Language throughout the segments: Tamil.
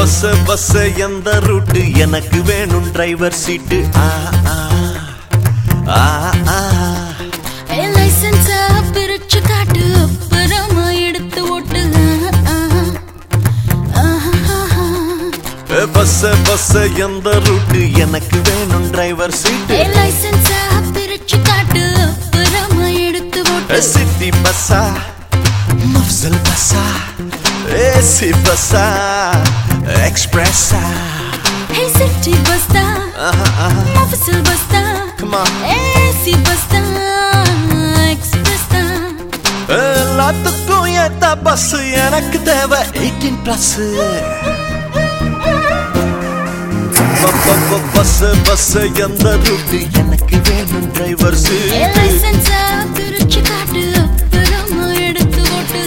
பஸ் பஸ் எந்த ரூட்டு எனக்கு வேணும் டிரைவர் சீட்டு ஆ ஆ ஆ ஆ லைசன்ஸ பிரிச்சு காட்டு அப்புறமா எடுத்து ஓட்டு பஸ் பஸ் எந்த ரூட்டு எனக்கு வேணும் டிரைவர் சீட்டு லைசன்ஸ பிரிச்சு காட்டு அப்புறமா எடுத்து ஓட்டு சிட்டி பஸ்ஸா மஃசல் பஸ்ஸா ஏசி பஸ்ஸா எக்ஸ்பிரஸா ஹே சிட்டி பஸ் தான் மஃபசல் பஸ் தான் Come on. ஏசி பஸ் தான் எக்ஸ்பிரஸ் தான் எல்லாத்துக்கும் ஏத்த பஸ் எனக்கு தேவை எயிட்டீன் பிளஸ் பஸ் பஸ் எந்த ரூட்டு எனக்கு வேணும் டிரைவர் லைசன்ஸ பிரிச்சு காட்டு அப்புறமா எடுத்து ஓட்டு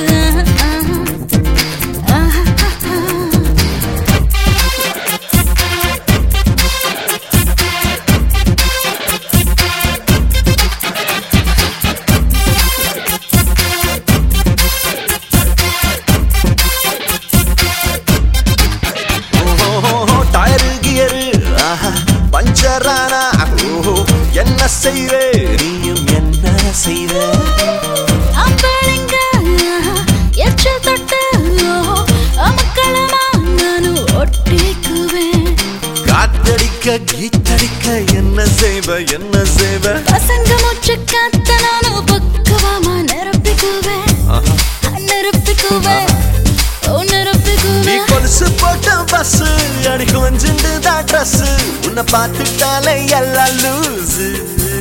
டயரு கியரு பஞ்சரானா ஓஹோ என்ன செய்வே நீயும் என்ன செய்வே அப்பளிங்க எச்சல் தொட்டு அமக்களமா நானும் ஒட்டிக்குவேன் காத்தடிக்க கீத்தடிக்க என்ன செய்வ என்ன செய்வ பசங்க மூச்சு காத்த நானும் பக்குவமா நிரப்பிக்குவேன் நிரப்பிக்குவேன் ஓ நீ நிரப்பிக்குவேன் கொலுசு போட்ட பஸ் அடி கொஞ்சிண்டு தான் ட்ரெஸ் உன்னை பார்த்துட்டாலே எல்லாம் லூசு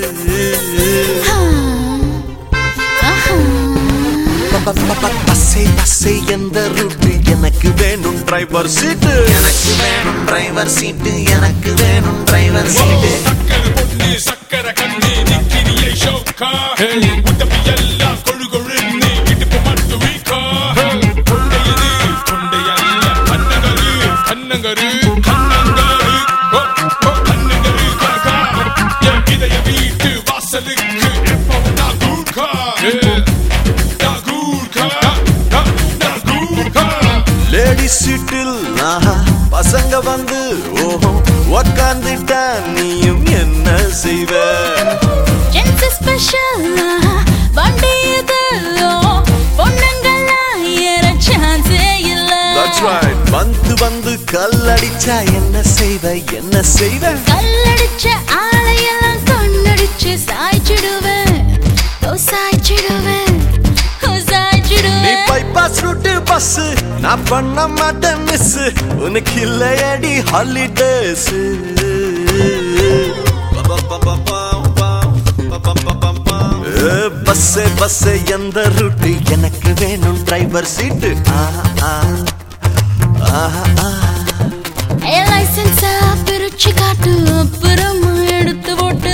பஸ்ஸே பஸ்ஸே எந்த ரூட்டு எனக்கு வேணும் டிரைவர் சீட்டு எனக்கு வேணும் டிரைவர் சீட்டு எனக்கு வேணும் டிரைவர் சீட்டு சக்கரை பொண்ணு சக்கரை கண்ணு நிக்கிறியே ஷோக்கா உதவியெல்லாம் கொழு கொழுன்னு இடுப்பு மட்டும் வீக்கா கொண்டையது கொண்டையல்ல கண்ணங்கரு கண்ணங்கரு கண்ணங்கரு ஓ, ஓ, கண்ணங்கரு கணக்கா என் இதய வீட்டு வாசலுக்கு எப்பவும் நான் கூர்க்கா நான் கூர்க்கா நான் நான் கூர்க்கா லேடி சீட்டில் ஆஹா, பசங்க வந்து ஓஹோ உக்காந்துட்டா நீயும் என்ன செய்வ ஜென்ஸ் ஸ்பெஷல் வண்டி இது பொண்ணுங்கெல்லாம் ஏற சான்ஸே இல்ல That's right. வந்து வந்து கல்லடிச்சா என்ன செய்வ என்ன செய்வ கல்லடிச்ச ஆளையெல்லாம் கண்ணடிச்சு சாய்ச்சிடுவேன் ஓ சாய்ச்சிடுவேன் ஓ நீ சாய்ச்சிடுவேன் பைபாஸ் ரூட்டு பஸ் நான் பண்ண மாட்டேன் மிஸ் உனக்கு இல்லையடி ஹாலிடேஸ் பஸ் பஸ் எந்த ரூட்டு எனக்கு வேணும் டிரைவர் சீட்டு ஆ ஆ ஆ ஆ லைசன்ஸ பிரிச்சு காட்டு அப்புறமா எடுத்து போட்டு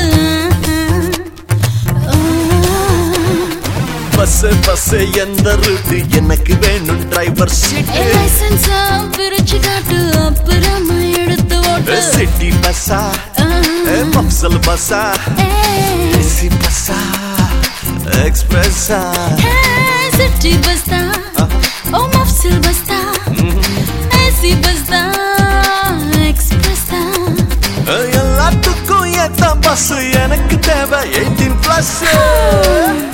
பஸ் பஸ் எந்த ரூட்டு எனக்கு வேணும் டிரைவர் சீட்டு லைசன்ஸ பிரிச்சு காட்டு அப்புறமா எடுத்து போட்டு சிட்டி பஸ்ஸா மப்சல் பஸ்ஸா ஏசி பஸ்ஸா எக்ஸ்பிரஸா சிட்டி பஸ் தான் ஓ மஃப்சில் பஸ் தான் ஏசி பஸ் தான் எக்ஸ்பிரஸ் தான் எல்லாத்துக்கும் ஏத்த பஸ் எனக்கு தேவை எயிட்டீன் பிளஸ்